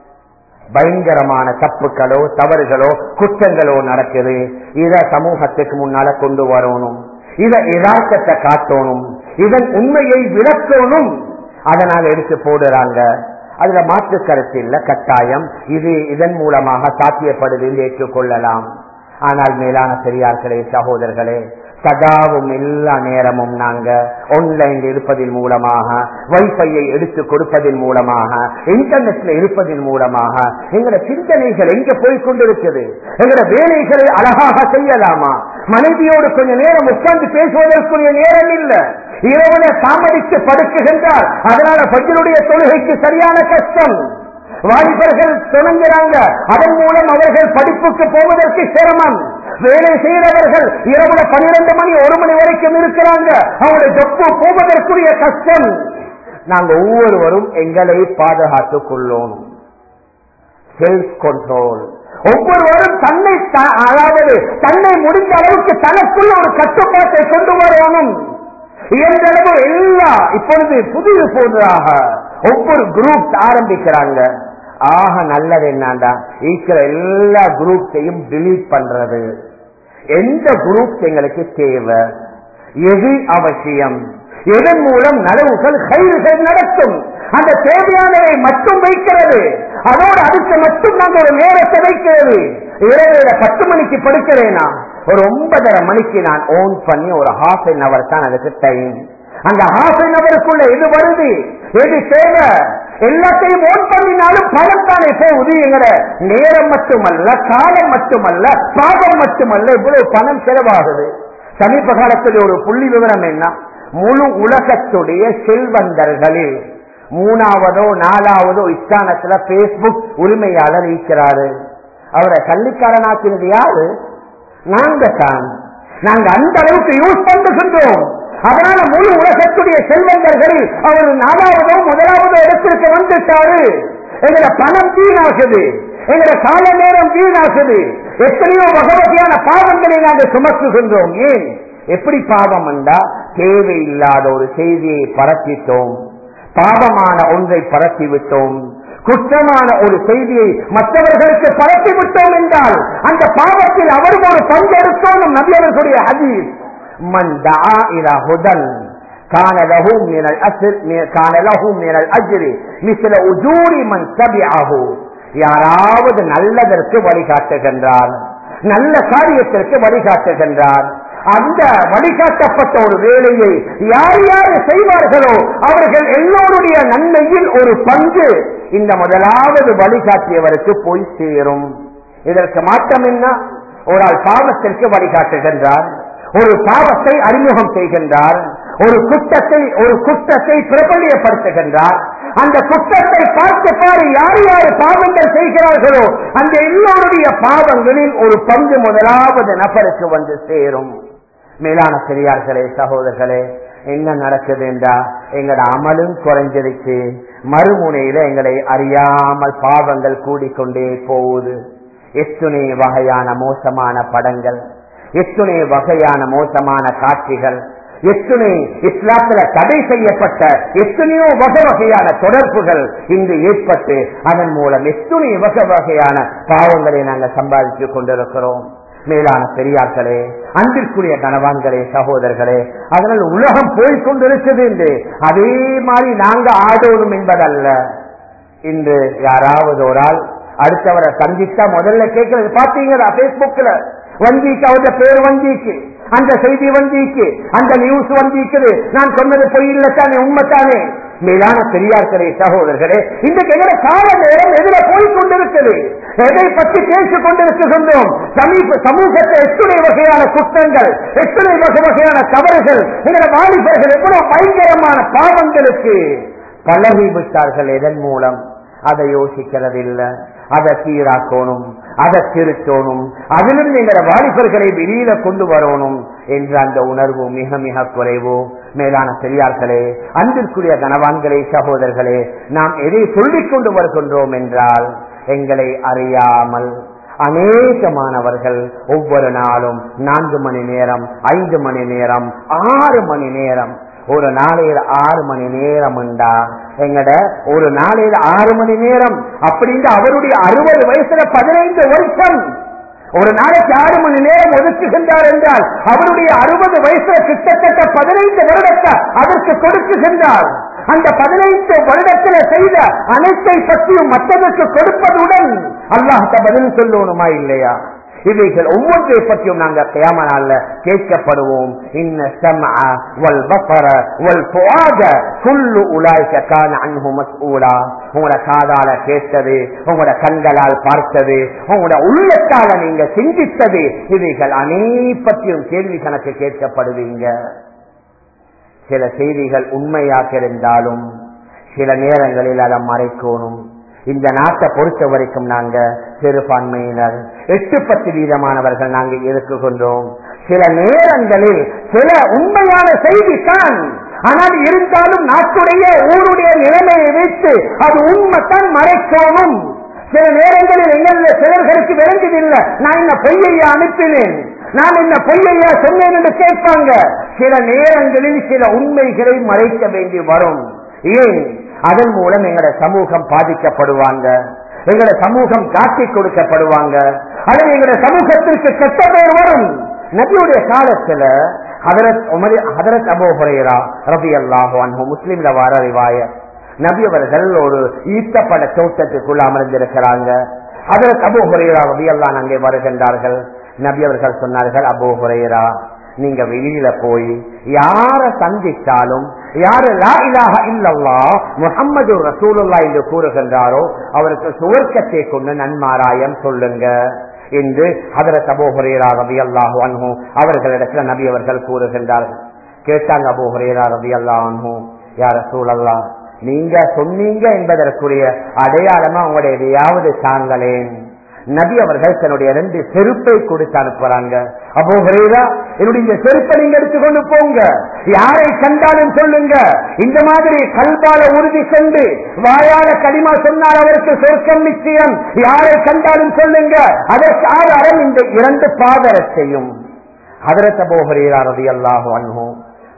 பயங்கரமான தப்புகளோ தவறுகளோ குற்றங்களோ நடக்குது இத சமூகத்துக்கு முன்னால கொண்டு வரணும் இத யதார்த்தத்தை காட்டணும் இதன் உண்மையை விளக்கணும் அதனால் எடுத்து போடுறாங்க அதுல மாற்று கருத்து இல்ல கட்டாயம் இது இதன் மூலமாக சாத்தியப்படுது ஏற்றுக்கொள்ளலாம் ஆனால் மேலான பெரியார்களே சகோதரர்களே சதாவும் எல்லா நேரமும் நாங்க ஆன்லைன்ல இருப்பதன் மூலமாக வைஃபையை எடுத்து கொடுப்பதன் மூலமாக இன்டர்நெட்ல இருப்பதன் மூலமாக எங்களோட சிந்தனைகள் எங்க போய் கொண்டிருக்குது எங்களோட வேலைகளை அழகாக செய்யலாமா மனைவியோடு கொஞ்ச நேரம் உட்கார்ந்து பேசுவதற்குரிய நேரம் இல்ல இரவுல தாமதித்து படுக்குகின்றார் அதனால பஜ்ருடைய தொழுகைக்கு சரியான கஷ்டம் வாலிபர்கள் தொடங்குறாங்க அதன் மூலம் அவர்கள் படிப்புக்கு போவதற்கு சிரமம் வேலை செய்கிறவர்கள் இரவுல பன்னிரண்டு மணி ஒரு மணி வரைக்கும் இருக்கிறாங்க அவங்களுடைய ஜப்பு போவதற்குரிய கஷ்டம் நாங்க ஒவ்வொருவரும் எங்களை பாதுகாத்துக் கொள்ளோம் செல்ஃப் கண்ட்ரோல் ஒவ்வொருவரும் தன்னை அதாவது தன்னை முடிந்த அளவுக்கு தனக்குள்ள ஒரு கட்டுப்பாட்டை கொண்டு வரணும் இயன்றளவு எல்லா இப்பொழுது புதிது போன்றதாக ஒவ்வொரு குரூப் ஆரம்பிக்கிறாங்க ஆக நல்லது என்னண்டா இருக்கிற எல்லா குரூப்ஸையும் டிலீட் பண்றது எந்த குரூப் எங்களுக்கு தேவை எது அவசியம் எதன் மூலம் நலவுகள் கைதுகள் நடக்கும் அந்த தேவையானதை மட்டும் வைக்கிறது அதோடு அதுக்கு மட்டும் நாங்க ஒரு நேரத்தை வைக்கிறது இரவு பத்து மணிக்கு படுக்கிறேனா ஒரு ஒன்பதரை மணிக்கு நான் ஓன் பண்ணி ஒரு ஹாஃப் அன் அவர் தான் அதுக்கு டைம் அந்த ஹாஃப் அன் அவருக்குள்ள எது வருது எது தேவை எல்லாத்தையும் ஓன் பண்ணினாலும் பணம் தானே போகுது எங்கட நேரம் மட்டுமல்ல காலம் மட்டுமல்ல பாகம் மட்டுமல்ல இவ்வளவு பணம் செலவாகுது சமீப காலத்தில் ஒரு புள்ளி விவரம் என்ன முழு உலகத்துடைய செல்வந்தர்களில் மூணாவதோ நாலாவதோ இஸ்தானத்துல பேஸ்புக் உரிமையாளர் இருக்கிறாரு அவரை கள்ளிக்காரனாக்கினது யாரு நாங்க தான் நாங்க அந்த அளவுக்கு யூஸ் பண்ணுகின்றோம் அதனால முழு உலகத்துடைய செல்வந்தர்களில் அவர் நாலாவதோ முதலாவதோ இடத்திற்கு வந்துட்டாரு எங்களோட பணம் வீணாகுது எங்களோட கால நேரம் வீணாகுது எத்தனையோ வகை வகையான பாவங்களை நாங்கள் சுமத்துகின்றோம் ஏன் எப்படி பாவம் என்றா தேவையில்லாத ஒரு செய்தியை பரப்பிட்டோம் பாவமான ஒன்றை பரப்பி விட்டோம் குற்றமான ஒரு செய்தியை மற்றவர்களுக்கு பரப்பி விட்டோம் என்றால் அந்த பாவத்தில் அவரும் ஒரு பங்கெடுத்தோம் நபியவர்களுடைய ஹதீஸ் மன் தஆ இலா ஹுதன் كان له من الأجر كان له من الأجر مثل أجور من تبعه யாராவது நல்லதற்கு வழிகாட்டுகின்றார் நல்ல காரியத்திற்கு வழிகாட்டுகின்றார் அந்த வழிகாட்டப்பட்ட ஒரு வேலையை யார் யார் செய்வார்களோ அவர்கள் எல்லோருடைய நன்மையில் ஒரு பங்கு இந்த முதலாவது வழிகாட்டியவருக்கு போய் சேரும் இதற்கு மாற்றம் என்ன ஒரு ஆள் பாவத்திற்கு வழிகாட்டுகின்றார் ஒரு பாவத்தை அறிமுகம் செய்கின்றார் ஒரு குற்றத்தை ஒரு குற்றத்தை பிரபலியப்படுத்துகின்றார் அந்த குற்றத்தை பார்த்து பாரு யார் யார் பாவங்கள் செய்கிறார்களோ அந்த எல்லோருடைய பாவங்களில் ஒரு பங்கு முதலாவது நபருக்கு வந்து சேரும் மேலான பெரியார்களே சகோதரர்களே என்ன நடக்குது என்றா எங்கட அமலும் குறைஞ்சிருச்சு மறுமுனையில எங்களை அறியாமல் பாவங்கள் கூடிக்கொண்டே போகுது எத்துணை வகையான மோசமான படங்கள் எத்துணை வகையான மோசமான காட்சிகள் எத்தனை இஸ்லாத்துல தடை செய்யப்பட்ட எத்தனையோ வகை வகையான தொடர்புகள் இன்று ஏற்பட்டு அதன் மூலம் எத்தனை வகை வகையான பாவங்களை நாங்கள் சம்பாதித்துக் கொண்டிருக்கிறோம் மேலான பெரியார்களே அன்பிற்குரிய கணவான்களே சகோதரர்களே அதனால் உலகம் போய்கொண்டிருக்குது என்று அதே மாதிரி நாங்க ஆடோடும் என்பதல்ல இன்று யாராவது ஒரு ஆள் அடுத்தவரை சந்தித்தா முதல்ல கேட்கறது பாத்தீங்களா பேஸ்புக்ல வங்கிக்கு அவருடைய பேர் வங்கிக்கு அந்த செய்தி வங்கிக்கு அந்த நியூஸ் வங்கிக்குது நான் சொன்னது பொய் இல்லத்தானே உண்மைத்தானே மேலான பெரியார்களே சகோதரர்களே இன்றைக்கு எங்களை கால நேரம் எதிர போய் கொண்டிருக்கிறது எதை பற்றி பேசிக் கொண்டிருக்கின்றோம் சமீப சமூகத்தை எத்தனை வகையான குற்றங்கள் எத்தனை வகை வகையான தவறுகள் எங்களை வாலிபர்கள் எவ்வளவு பயங்கரமான பாவங்களுக்கு பழகி விட்டார்கள் எதன் மூலம் அதை யோசிக்கிறதில்லை அதை சீராக்கணும் அதை திருத்தணும் அதிலிருந்து எங்களை வாலிபர்களை வெளியில கொண்டு வரணும் என்ற அந்த உணர்வு மிக மிக குறைவு மேலான பெரியார்களே அன்பிற்குரிய கனவான்களே சகோதரர்களே நாம் எதை சொல்லிக் கொண்டு வருகின்றோம் என்றால் எங்களை அறியாமல் அநேகமானவர்கள் ஒவ்வொரு நாளும் நான்கு மணி நேரம் ஐந்து மணி நேரம் ஆறு மணி நேரம் ஒரு நாளையில ஆறு மணி நேரம் உண்டா எங்கட ஒரு நாளையில ஆறு மணி நேரம் அப்படின்னு அவருடைய அறுபது வயசுல பதினைந்து வருஷம் ஒரு நாளைக்கு ஆறு மணி நேரம் ஒதுக்குகின்றார் என்றால் அவருடைய அறுபது வயசுல கிட்டத்தட்ட பதினைந்து வருடத்தை அதற்கு கொடுக்குகின்றார் அந்த பதினைந்து வருடத்துல செய்த அனைத்தை பற்றியும் மற்றதற்கு கொடுப்பதுடன் அல்லாஹ் பதில் சொல்லணுமா இல்லையா இவைகள் ஒவ்வொன்றை பற்றியும் நாங்க கியாம நாள்ல கேட்கப்படுவோம் இன்ன சம்அ வல் பஸர வல் ஃபுஆத குல்லு உலாயிக கான அன்ஹு மஸ்ஊலா உங்களோட காதால கேட்டது உங்களோட கண்களால் பார்த்தது உங்களோட உள்ளத்தால நீங்க சிந்தித்தது இவைகள் அனைப்பற்றியும் கேள்வி கணக்கு கேட்கப்படுவீங்க சில செய்திகள் உண்மையாக இருந்தாலும் சில நேரங்களில் அதை மறைக்கணும் இந்த நாட்டை பொறுத்த வரைக்கும் நாங்க சிறுபான்மையினர் எட்டு பத்து வீதமானவர்கள் நாங்க இருக்குகின்றோம் சில நேரங்களில் சில உண்மையான செய்தி தான் ஆனால் இருந்தாலும் நாட்டுடைய ஊருடைய நிலைமையை வைத்து அது உண்மைத்தான் மறைக்கணும் சில நேரங்களில் எங்கள சிலர்களுக்கு விளங்குதில்லை நான் இந்த பொய்யையா அனுப்பினேன் நான் என்ன பொய்யையா சொன்னேன் என்று கேட்பாங்க சில நேரங்களில் சில உண்மைகளை மறைக்க வேண்டி வரும் ஏன் அதன் மூலம் எங்களோட சமூகம் பாதிக்கப்படுவாங்க எங்களோட சமூகம் காட்டி கொடுக்கப்படுவாங்க அல்லது எங்களோட சமூகத்திற்கு கெட்ட பெயர் வரும் நபியுடைய காலத்துல Hazrat Umar Hazrat Abu Hurairah ரபி அல்லாஹு முஸ்லீம்ல வார ரிவாய நபி அவர்கள் ஒரு ஈட்டப்பட தோட்டத்துக்குள் அமர்ந்திருக்கிறாங்க ஹதரத் அபோ ஹுரைரா ரபி அல்லான் அங்கே வருகின்றார்கள் நபி அவர்கள் சொன்னார்கள் அபோ ஹுரைரா நீங்க வெளியில போய் யார சந்தித்தாலும் யாரு லா இலாஹ இல்லல்லா முகம்மது ரசூலுல்லா என்று கூறுகின்றாரோ அவருக்கு சுவர்க்கத்தை கொண்டு நன்மாராயம் சொல்லுங்க என்று ஹதரத் அபோ ஹுரேரா ரபி அல்லாஹு அன்ஹு அவர்களிடத்துல நபி அவர்கள் கூறுகின்றார்கள் கேட்டாங்க அபோ ஹுரேரா ரபி அல்லாஹ் அன்ஹு யார் ரசூலல்லா நீங்க சொன்னீங்க என்பதற்குரிய அடையாளமா உங்களுடைய எதையாவது தாங்களேன் நபி அவர்கள் தன்னுடைய ரெண்டு செருப்பை கொடுத்து அனுப்புறாங்க அப்போ ஹுரேரா என்னுடைய செருப்பை நீங்க எடுத்துக்கொண்டு போங்க யாரை கண்டாலும் சொல்லுங்க இந்த மாதிரி கல்பால உறுதி கொண்டு வாயால கடிமா சொன்னால் அவருக்கு சொர்க்கம் நிச்சயம் யாரை கண்டாலும் சொல்லுங்க அதற்கு ஆதாரம் இந்த இரண்டு பாதரத்தையும் ஹதரத் அபோ ஹுரேரா ரதி அல்லாஹு அன்ஹு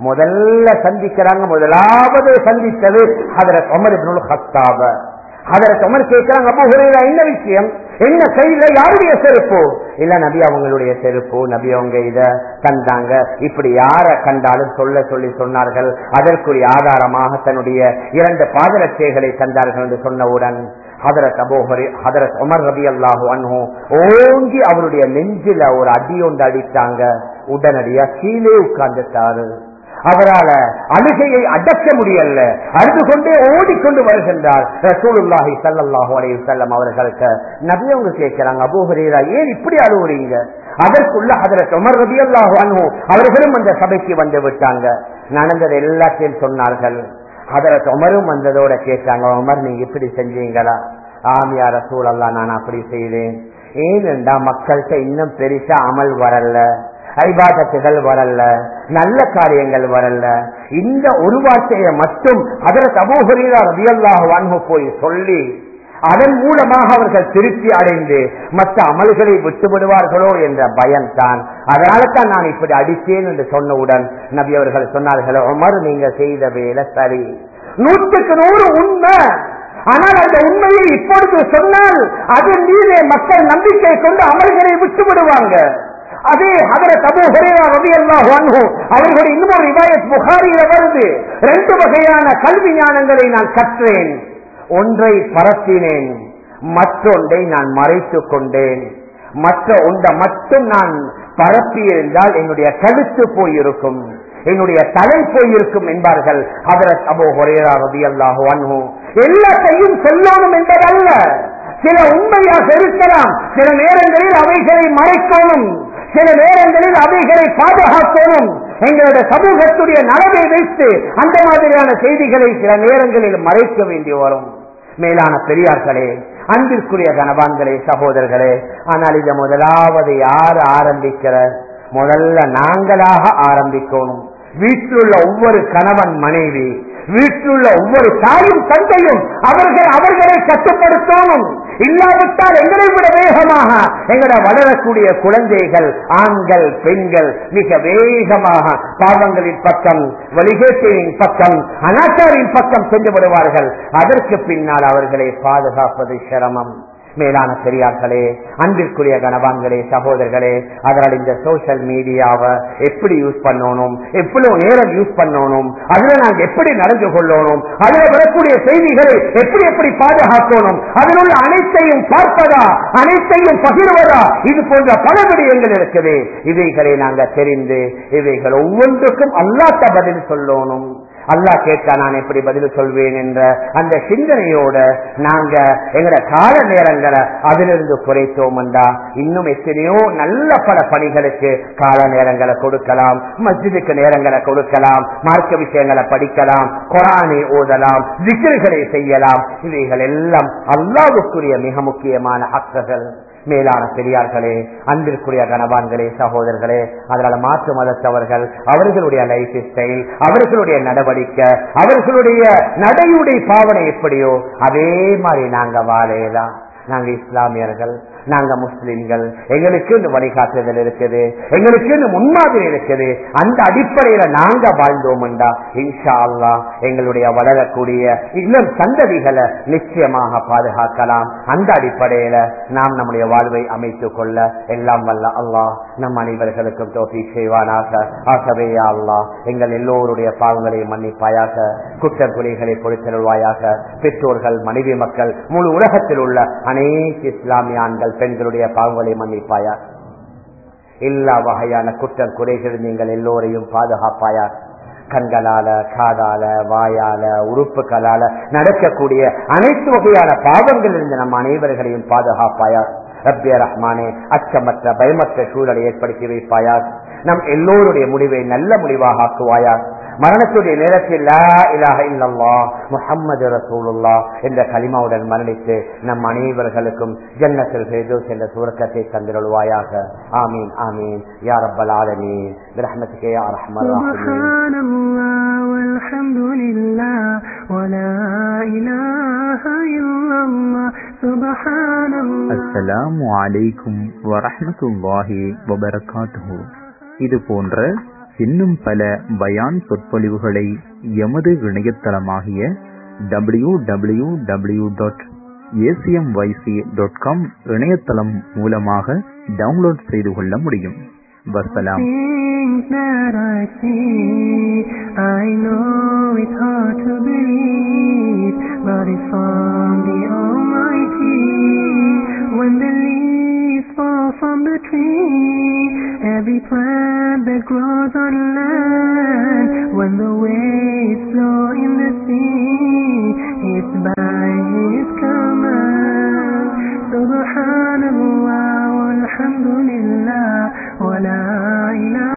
முதல்ல சந்திக்கிறாங்க முதலாவது சந்தித்தது ஹதரத் உமர் இப்னுல் ஹத்தாப ஹதரத் உமர் கேட்கிறாங்க அப்போ ஹுரைரா என்ன விஷயம் என்ன கையில யாருடைய செருப்பு இல்ல நபி அவங்களுடைய செருப்பு நபி அவங்க இத கண்டாங்க இப்படி யார கண்டாலும் சொல்ல சொல்லி சொன்னார்கள் அதற்குரிய ஆதாரமாக தன்னுடைய இரண்டு பாதரட்சைகளை தந்தார்கள் என்று சொன்னவுடன் ஹதரத் அபோஹரி ஹதரத் உமர் ரபி அல்லாஹு அன்ஹு ஓங்கி அவருடைய நெஞ்சில ஒரு அடி ஒன்று அடித்தாங்க உடனடியா கீழே உட்கார்ந்துட்டாரு அவரால அழுகையை அடக்க முடியல அழுது கொண்டே ஓடிக்கொண்டு வருகின்றார் ரசூலுல்லாஹி ஸல்லல்லாஹு அலைஹி வஸல்லம் அவர்களுக்கு நபி அவங்க கேட்கிறாங்க அபூ ஹுரைரா ஏன் இப்படி அழுவுறீங்க அதற்குள்ள ஹதரத் உமர் ரலியல்லாஹு அன்ஹு அவர்களும் அந்த சபைக்கு வந்து விட்டாங்க நடந்தது எல்லாத்தையும் சொன்னார்கள் ஹதரத் உமரும் வந்ததோட கேட்டாங்க உமர் நீங்க இப்படி செஞ்சீங்களா ஆமியா ரசூலல்லா நான் அப்படி செய்தேன் ஏனென்றா மக்கள்கிட்ட இன்னும் பெருசா அமல் வரல ஐபாதத்துகள் வரல நல்ல காரியங்கள் வரல இந்த ஒரு வார்த்தையை மட்டும் அதில் சமூகரீரா ரவியல்லாக வாங்க போய் சொல்லி அதன் மூலமாக அவர்கள் திருப்தி அடைந்து மற்ற அமல்களை விட்டு விடுவார்களோ என்ற பயம்தான் அதனால தான் நான் இப்படி அடித்தேன் என்று சொன்னவுடன் நபி அவர்கள் சொன்னார்கள் உமர் நீங்க செய்த வேலை சரி நூற்றுக்கு நூறு உண்மை ஆனால் அந்த உண்மையை இப்பொழுது சொன்னால் அதன் மீதே மக்கள் நம்பிக்கை கொண்டு அமல்களை விட்டு விடுவாங்க அதே அதர தபு ஹுரேரா ரவி அல்லாஹ் அவர்களுடைய இன்னொரு ரிவாயத் புகாரியில வருது ரெண்டு வகையான கல்வி ஞானங்களை நான் கற்றேன் ஒன்றை பரப்பினேன் மற்றொன்றை நான் மறைத்துக் கொண்டேன் மற்ற ஒன்றை மட்டும் நான் பரப்பியிருந்தால் என்னுடைய கழுத்து போயிருக்கும் என்னுடைய தலை போயிருக்கும் என்பார்கள் அதரத் அபோ ஹொரேரா ரதி அல்லாஹு அன்ஹு எல்லாத்தையும் சொல்லணும் என்பதல்ல சில உண்மையாக இருக்கலாம் சில நேரங்களில் அவைகளை மறைக்கணும் சில நேரங்களில் அவைகளை பாதுகாக்கணும் எங்களுடைய சமூகத்துடைய நலவை வைத்து அந்த மாதிரியான செய்திகளை சில நேரங்களில் மறைக்க வேண்டி வரும் மேலான பெரியார்களே அன்பிற்குரிய கனவான்களே சகோதரர்களே ஆனால் இதை முதலாவது யார் ஆரம்பிக்கிற முதல்ல நாங்களாக ஆரம்பிக்கணும் வீட்டிலுள்ள ஒவ்வொரு கணவன் மனைவி வீட்டிலுள்ள ஒவ்வொரு தாயும் தந்தையும் அவர்கள் அவர்களை கட்டுப்படுத்தணும் இல்லாவிட்டால் எங்களை விட வேகமாக எங்களை வளரக்கூடிய குழந்தைகள் ஆண்கள் பெண்கள் மிக வேகமாக பாவங்களின் பக்கம் வழிகேட்டின் பக்கம் அனாச்சாரின் பக்கம் சென்று விடுவார்கள் அதற்கு பின்னால் அவர்களை பாதுகாப்பது சிரமம் மேலான பெரியார்களே அன்பிற்குரிய கனவான்களே சகோதரர்களே அதனால் இந்த சோசியல் மீடியாவை எப்படி யூஸ் பண்ணணும் எவ்வளவு நேரம் யூஸ் பண்ணணும் அதுல நாங்க எப்படி நடந்து கொள்ளணும் அதுல வரக்கூடிய செய்திகளை எப்படி எப்படி பாதுகாக்கணும் அதில் உள்ள அனைத்தையும் பார்ப்பதா அனைத்தையும் பகிர்வதா இது போன்ற பல விடயங்கள் இருக்குது இவைகளை நாங்க தெரிந்து இவைகள் ஒவ்வொன்றுக்கும் அல்லாத்த பதில் சொல்லணும் அல்லா கேட்டா நான் எப்படி பதில் சொல்வேன் என்ற அந்த சிந்தனையோட நாங்க எங்கட கால நேரங்களை அதிலிருந்து குறைத்தோம் என்றா இன்னும் எத்தனையோ நல்ல பல பணிகளுக்கு கால நேரங்களை கொடுக்கலாம் மஸ்ஜிதுக்கு நேரங்களை கொடுக்கலாம் மார்க்க விஷயங்களை படிக்கலாம் குரானை ஓதலாம் விக்கிர்களை செய்யலாம் இவைகள் எல்லாம் அல்லாவுக்குரிய மிக முக்கியமான ஹக்குகள் மேலான பெரியார்களே அன்பிற்குரிய கணவான்களே சகோதரர்களே அதனால மாற்று மதத்தவர்கள் அவர்களுடைய லைஃப் ஸ்டைல் அவர்களுடைய நடவடிக்கை அவர்களுடைய நடையுடைய பாவனை எப்படியோ அதே மாதிரி நாங்க வாழையலாம் நாங்க இஸ்லாமியர்கள் நாங்க முஸ்லிம்கள் எங்களுக்கு இந்த வழிகாட்டுதல் இருக்குது எங்களுக்கு இந்த முன்மாதிரி இருக்குது அந்த அடிப்படையில நாங்க வாழ்ந்தோம்டா இன்ஷா அல்லா எங்களுடைய வளரக்கூடிய இன்னும் சந்ததிகளை நிச்சயமாக பாதுகாக்கலாம் அந்த அடிப்படையில நாம் நம்முடைய வாழ்வை அமைத்துக் கொள்ள எல்லாம் வல்ல அல்லாஹ் நம் அனைவர்களுக்கும் தோப்பி செய்வானாக ஆகவே அல்லா எங்கள் எல்லோருடைய பாவங்களை மன்னிப்பாயாக குற்றக்குறைகளை பொறுத்தருள்வாயாக பெற்றோர்கள் மனைவி மக்கள் முழு உலகத்தில் உள்ள அனைத்து இஸ்லாமிய ஆண்கள் பெண்களுடைய பாவங்களை மன்னிப்பாயா எல்லா வகையான குற்றம் குறைகள் நீங்கள் எல்லோரையும் பாதுகாப்பாயா கண்களால காதால வாயால உறுப்புகளால நடக்கக்கூடிய அனைத்து வகையான பாவங்களிலிருந்து நம் அனைவர்களையும் பாதுகாப்பாயா ரப்பிய ரஹ்மானே அச்சமற்ற பயமற்ற சூழலை ஏற்படுத்தி வைப்பாயா நம் எல்லோருடைய முடிவை நல்ல முடிவாக ஆக்குவாயா மரணத்துடைய நேரத்தில் லா இலாஹ இல்லல்லா முஹம்மது ரசூலுல்லா என்ற கலிமாவுடன் மரணித்து நம் அனைவர்களுக்கும் ஜன்னத்தில் ஃபேதோஸ் என்ற சுரக்கத்தை தந்திருவாயாக ஆமீன் ஆமீன் யா ரப்பல் ஆலமீன் பிரஹ்மத்துக்கே யா ரஹ்மர் سبحان الله والحمد لله ولا إله إلا الله سبحان الله அஸ்ஸலாமு அலைக்கும் வரஹ்மத்துல்லாஹி வபரகாத்துஹு இது போன்ற இன்னும் பல பயான் சொற்பொழிவுகளை எமது இணையதளமாகிய W W W dot ACMYC dot com இணையதளம் மூலமாக டவுன்லோட் செய்து கொள்ள முடியும் வசலாம் Things that I see, I know it's hard to believe, but it's from the Almighty. When the leaves fall from the tree, every plant that grows on land, when the waves flow in the sea, it's by His command. Subhanallah walhamdulillah wa la ilaha